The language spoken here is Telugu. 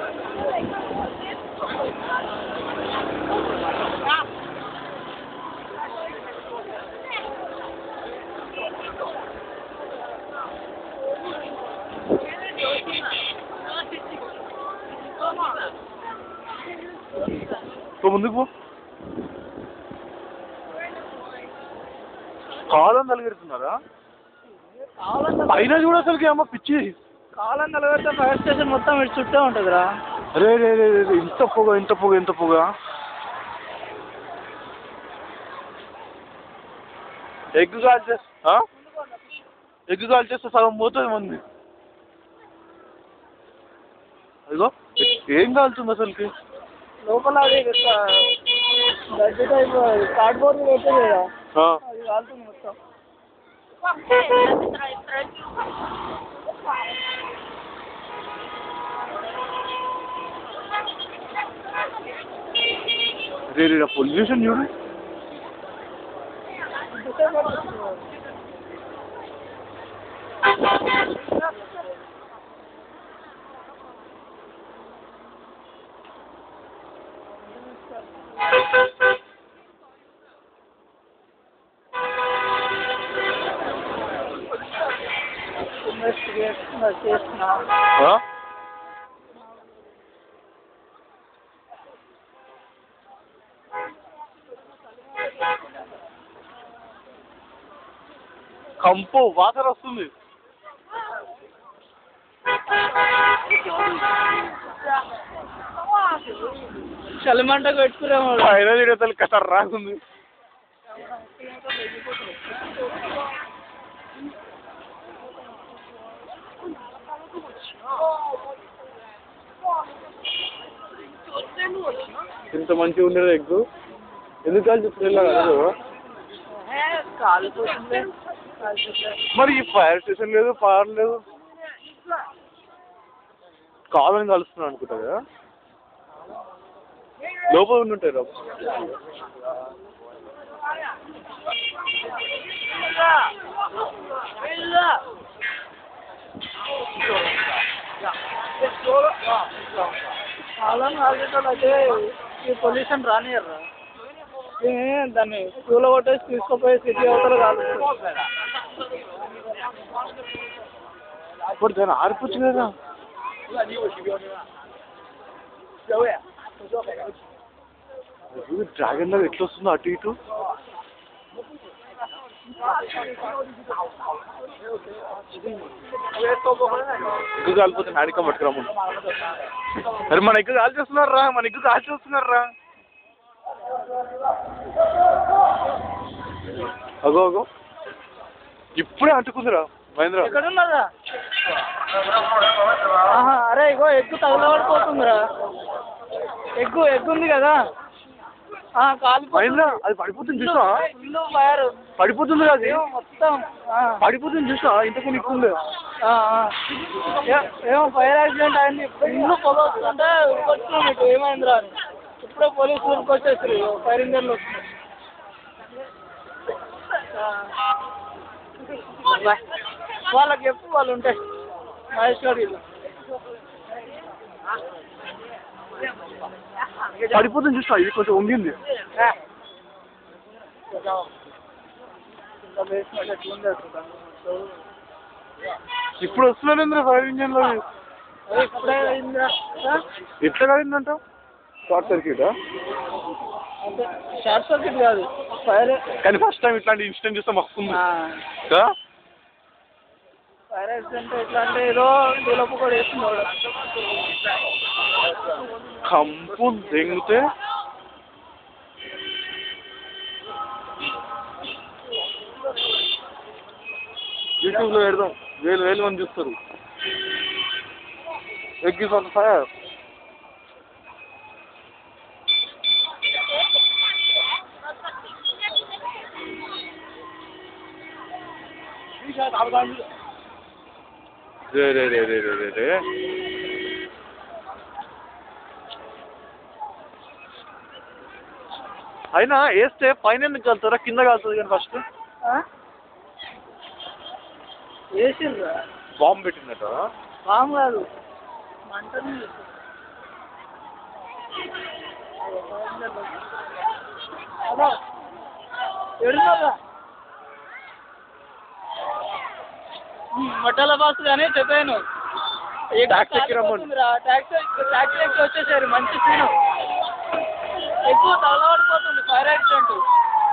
పో ముందుకు పో కాలం తలగెడుతున్నారా పైన చూడ అసలుకి అమ్మ పిచ్చి కాలం కలగడితే ఫైర్ స్టేషన్ మొత్తం ఇటు చుట్టే ఉంటుందిరా రే రే రే రే రే, ఇంత పొగ ఇంత పొగ ఇంత పొగ ఎగ్ కాల్ చేస్తా ఎగ్ కాల్ చేస్తే సగం పోతుంది మంది అదిగో ఏం కాలుతుంది అసలుకి లోపల అది గడ్డి టైప్ కార్డ్బోర్డ్ పెట్టేది కదా ఆ, అది కాలుతుంది మొత్తం రే రే పొల్యూషన్ చూడు ఇన్వెస్టిగేట్ చేసిన ఆ? కంపు వాసన వస్తుంది చలిమంటకు పెట్టుకురేమో పైన తిరగతలు కథర్ రాకుంది ఇంత మంచిగా ఉండేది ఎగ్గు ఎందుకు కాల్చి స్మెల్ కదా కాలిపోతుంది కాలిపోతుంది మరి ఈ ఫైర్ స్టేషన్ లేదు పవర్ లేదు కావాలని కలుస్తున్నాను అనుకుంటా కదా లోపల ఉండి ఉంటాయి రా కాలం కాల్చేటోళ్ళు అయితే ఈ పొల్యూషన్ రానియర్రా దాన్ని పూల కొట్టేసి తీసుకుపోయి సిటీ అవతల కాలుస్తారు ఇప్పుడు దాన్ని ఆరిపోవచ్చు కదా డ్రాగన్ లాగా ఎట్లా వస్తుందో అటు ఇటు ఎగ్గు కాలిపోతే నాడిక పట్టుకురాము అరే మన ఎగ్గు కాల్ చేస్తున్నారు రా మన ఎగ్గు కాల్ చేస్తున్నారు రా అగో అగో ఇప్పుడే అంటుకుందిరా మహేంద్ర ఎక్కడున్నారా ఆహా, అరే ఇగో ఎగ్గు తగలబడిపోతుందిరా ఎగ్గు ఎగ్గు ఉంది కదా ఆ, కాలిపోతుంది మహేంద్ర అది పడిపోతుంది చూసా ఫుల్ ఫైర్ పడిపోతుంది కదా అది ఏమో మొత్తం ఆ, పడిపోతుంది చూసా ఇంతకు నీకుంది ఆ, ఆ. ఏ- ఏమో ఫైర్ యాక్సిడెంట్ అయింది ఇల్లు పొగ వస్తుంటే ఉరికొచ్చినాం మీకు ఏమైందిరా అని ఇప్పుడే పోలీసులు ఉరికొచ్చేసారు ఫైర్ ఇంజన్లు వస్తున్నాయి ఆ. వాళ్ళకి చెప్పు వాళ్ళు ఉంటాయి మహేశ్వరి పడిపోతుంది చూసా ఇది కొంచెం ఉండింది ఇప్పుడు వస్తున్నారేంద్ర ఫైర్ ఇంజన్ లో ఇప్పుడే అయిందిరా ఆ? ఎట్లా కాలిందంట షార్ట్ సర్క్యూట్ అంటే షార్ట్ సర్క్యూట్ కాదు ఫైర్ కానీ ఫస్ట్ టైం ఇట్లాంటి ఇన్సిడెంట్ చూస్తే మస్తుంది కదా? ఫైర్ యాక్సిడెంట్ ఎట్లా అంటే ఏదో డెవలప్ కూడా వేస్తున్నాడు కంపు దెంగితే యూట్యూబ్ లో పెడదాం వేలు వేలు మంది చూస్తారు ఎగ్గి ఫైర్ రే రే రే రే రే రే రే అయినా వేస్తే పైన ఎందుకు కలుతారా కింద కలుతుంది కానీ ఫస్ట్ వేసిండ్రా బాంబు పెట్టిందట పాము కాదు మంటనే ఎడున్నారా మొట్టల బాస్ కానీ చెప్పాను Taxi ఎక్కి రమ్మను. ట్యాక్సీ ట్యాక్సీ ఎక్కి వచ్చేసారు మంచి సీను ఎక్కువ తగలబడిపోతుంది ఫైర్ యాక్సిడెంట్